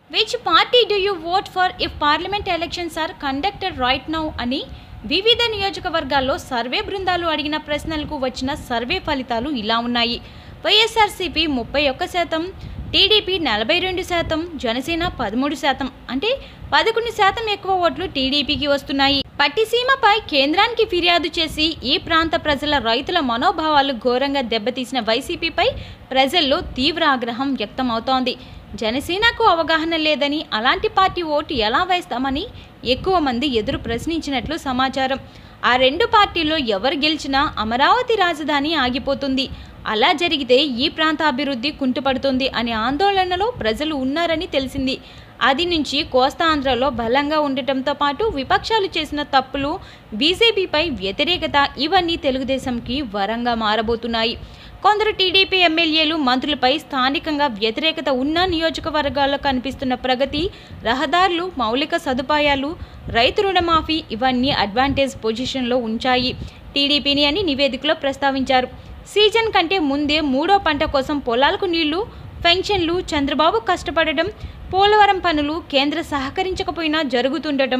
which party do you vote for if parliament elections are conducted right now అని వివిధ నియోజకవర్గాల్లో survey బృందాలు అడిగిన ప్రశ్నలకు వచ్చిన సర్వే ఫలితాలు ఇలా ఉన్నాయి వైఎస్ఆర్సీపీ ముప్పై ఒక్క శాతం టీడీపీ నలభై రెండు శాతం జనసేన పదమూడు శాతం అంటే పదకొండు శాతం ఎక్కువ ఓట్లు టీడీపీకి వస్తున్నాయి పట్టిసీమపై కేంద్రానికి ఫిర్యాదు చేసి ఈ ప్రాంత ప్రజల రైతుల మనోభావాలు ఘోరంగా దెబ్బతీసిన వైసీపీపై ప్రజల్లో తీవ్ర ఆగ్రహం వ్యక్తమవుతోంది జనసేనకు అవగాహన లేదని అలాంటి పార్టీ ఓటు ఎలా వేస్తామని ఎక్కువ మంది ఎదురు ప్రశ్నించినట్లు సమాచారం ఆ రెండు పార్టీల్లో ఎవరు గెలిచినా అమరావతి రాజధాని ఆగిపోతుంది అలా జరిగితే ఈ ప్రాంత అభివృద్ధి కుంటుపడుతుంది అనే ఆందోళనలో ప్రజలు ఉన్నారని తెలిసింది అది నుంచి కోస్తాంధ్రలో బలంగా ఉండటంతో పాటు విపక్షాలు చేసిన తప్పులు బీజేపీపై వ్యతిరేకత ఇవన్నీ తెలుగుదేశంకి వరంగా మారబోతున్నాయి కొందరు టీడీపీ ఎమ్మెల్యేలు మంత్రులపై స్థానికంగా వ్యతిరేకత ఉన్న నియోజకవర్గాల్లో కనిపిస్తున్న ప్రగతి రహదారులు మౌలిక సదుపాయాలు రైతు రుణమాఫీ ఇవన్నీ అడ్వాంటేజ్ పొజిషన్లో ఉంచాయి టీడీపీని అని నివేదికలో ప్రస్తావించారు సీజన్ కంటే ముందే మూడో పంట కోసం పొలాలకు నీళ్లు పెన్షన్లు చంద్రబాబు కష్టపడడం పోలవరం పనులు కేంద్ర సహకరించకపోయినా జరుగుతుండటం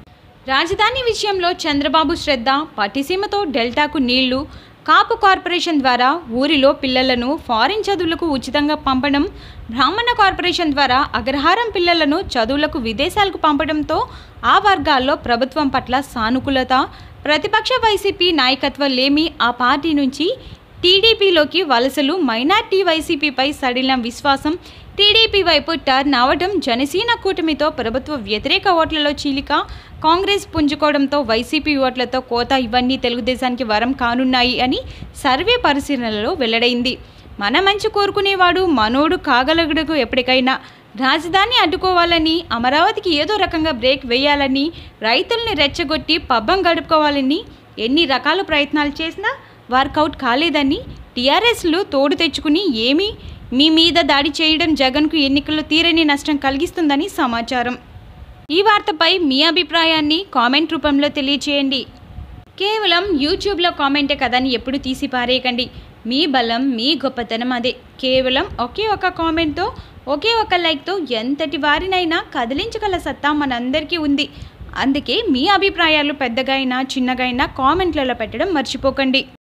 రాజధాని విషయంలో చంద్రబాబు శ్రద్ధ పట్టిసీమతో డెల్టాకు నీళ్లు కాపు కార్పొరేషన్ ద్వారా ఊరిలో పిల్లలను ఫారిన్ చదువులకు ఉచితంగా పంపడం బ్రాహ్మణ కార్పొరేషన్ ద్వారా అగ్రహారం పిల్లలను చదువులకు విదేశాలకు పంపడంతో ఆ వర్గాల్లో ప్రభుత్వం పట్ల సానుకూలత ప్రతిపక్ష వైసీపీ నాయకత్వం లేమి ఆ పార్టీ నుంచి టీడీపీలోకి వలసలు మైనార్టీ వైసీపీపై సడిలిన విశ్వాసం టీడీపీ వైపు టర్న్ అవడం జనసేన కూటమితో ప్రభుత్వ వ్యతిరేక ఓట్లలో చీలిక కాంగ్రెస్ పుంజుకోవడంతో వైసీపీ ఓట్లతో కోత ఇవన్నీ తెలుగుదేశానికి వరం కానున్నాయి అని సర్వే పరిశీలనలో వెల్లడైంది మన మంచి కోరుకునేవాడు మనోడు కాగలగడకు ఎప్పటికైనా రాజధాని అడ్డుకోవాలని అమరావతికి ఏదో రకంగా బ్రేక్ వేయాలని రైతుల్ని రెచ్చగొట్టి పబ్బం గడుపుకోవాలని ఎన్ని రకాల ప్రయత్నాలు చేసినా వర్కౌట్ కాలేదని టీఆర్ఎస్లు తోడు తెచ్చుకుని ఏమీ మీ మీద దాడి చేయడం జగన్కు ఎన్నికల్లో తీరని నష్టం కలిగిస్తుందని సమాచారం ఈ వార్తపై మీ అభిప్రాయాన్ని కామెంట్ రూపంలో తెలియచేయండి కేవలం యూట్యూబ్లో కామెంటే కదని ఎప్పుడు తీసి పారేయకండి మీ బలం మీ గొప్పతనం అదే కేవలం ఒకే ఒక కామెంట్తో ఒకే ఒక లైక్తో ఎంతటి వారినైనా కదిలించగల సత్తా మనందరికీ ఉంది అందుకే మీ అభిప్రాయాలు పెద్దగా అయినా చిన్నగా అయినా కామెంట్లలో పెట్టడం మర్చిపోకండి